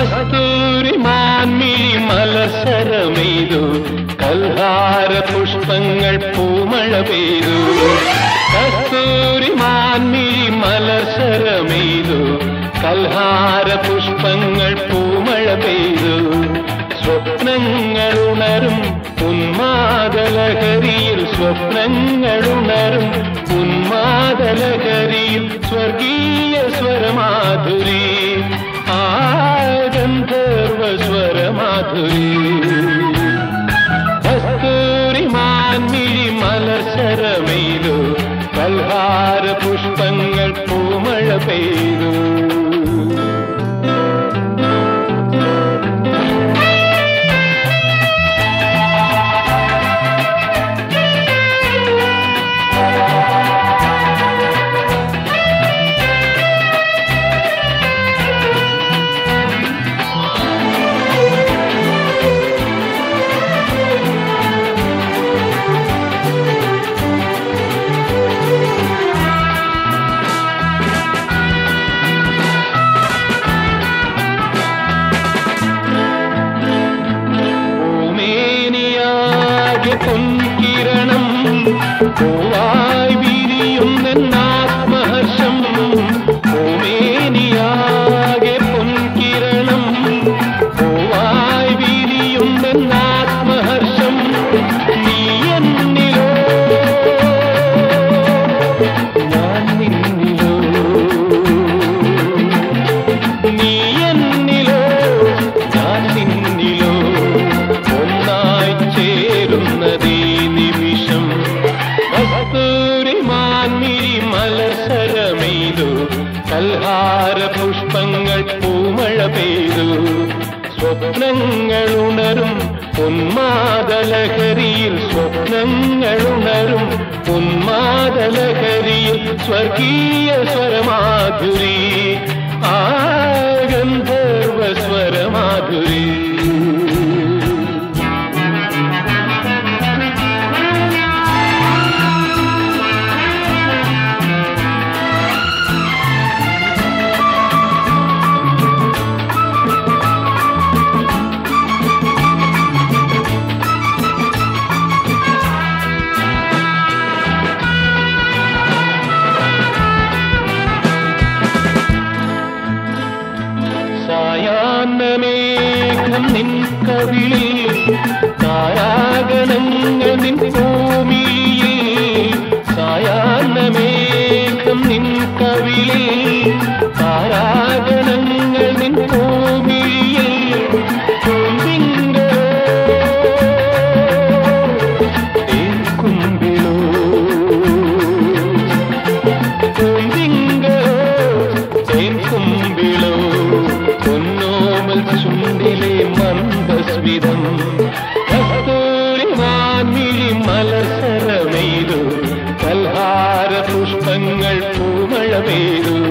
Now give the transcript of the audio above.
കസ്തൂരി മാൻമിഴി മലസരമെയ്തു കൽഹാര പുഷ്പങ്ങൾ പൂമഴ പെയ്തു കസ്തൂരി മാൻമിഴി മലസരമെയ്തു കൽഹാര പുഷ്പങ്ങൾ പൂമഴ പെയ്തു സ്വപ്നങ്ങൾ ഉണരും ഉന്മാദലഹരിയിൽ സ്വപ്നങ്ങൾ ഉണരും ഉന്മാദലഹരിയിൽ സ്വർഗീയ സ്വരമാധുരി ആ ഗന്ധർവ സ്വരമാധുരി കസ്തൂരി മാൻമിഴി മലസരമെയ്തു കൽഹാര പുഷ്പങ്ങൾ പൂമഴ പെയ്തു ഭൂമേനിയാകെ പൊൻകിരണം പൂവായി വിരിയുന്നാത്മഹർഷം ഭൂമേനിയാകെ പൊൻകിരണം പൂവായി വിരിയുന്നാത്മഹർഷം നീ എന്നിലോ ഞാൻ നിന്നിലോ നീ എന്നിലോ ഞാൻ നിന്നിലോ ഒന്നായി ചേരുന്നതീ നിമിഷം കസ്തൂരി മാൻമിഴി മലസരമെയ്തു കൽഹാര പുഷ്പങ്ങൾ പൂമഴ പെയ്തു സ്വപ്നങ്ങൾ ഉണരും ഉന്മാദലഹരിയിൽ സ്വപ്നങ്ങൾ ഉണരും ഉന്മാദലഹരിയിൽ സ്വർഗീയ സ്വരമാധുരി ആ ഗന്ധർവ സ്വരമാധുരി സായാഹ്നമേഘം നിൻ കവിളിൽ താരാഗണങ്ങൾ നിൻ ഭൂമിയിൽ സായാഹ്നമേഘം നിൻ കവിളിൽ താരാഗണങ്ങൾ നിൻ ഭൂമിയിൽ പൂന്തിങ്കളോ തേൻകുമ്പിളോ പൂന്തിങ്കളോ തേൻകുമ്പിളോ പൊന്നോമൽ ചുണ്ടിലെ മന്ദസ്മിതം കസ്തൂരി മാൻമിഴി മലസരമെയ്തു കൽഹാര പുഷ്പങ്ങൾ പൂമഴ പെയ്തു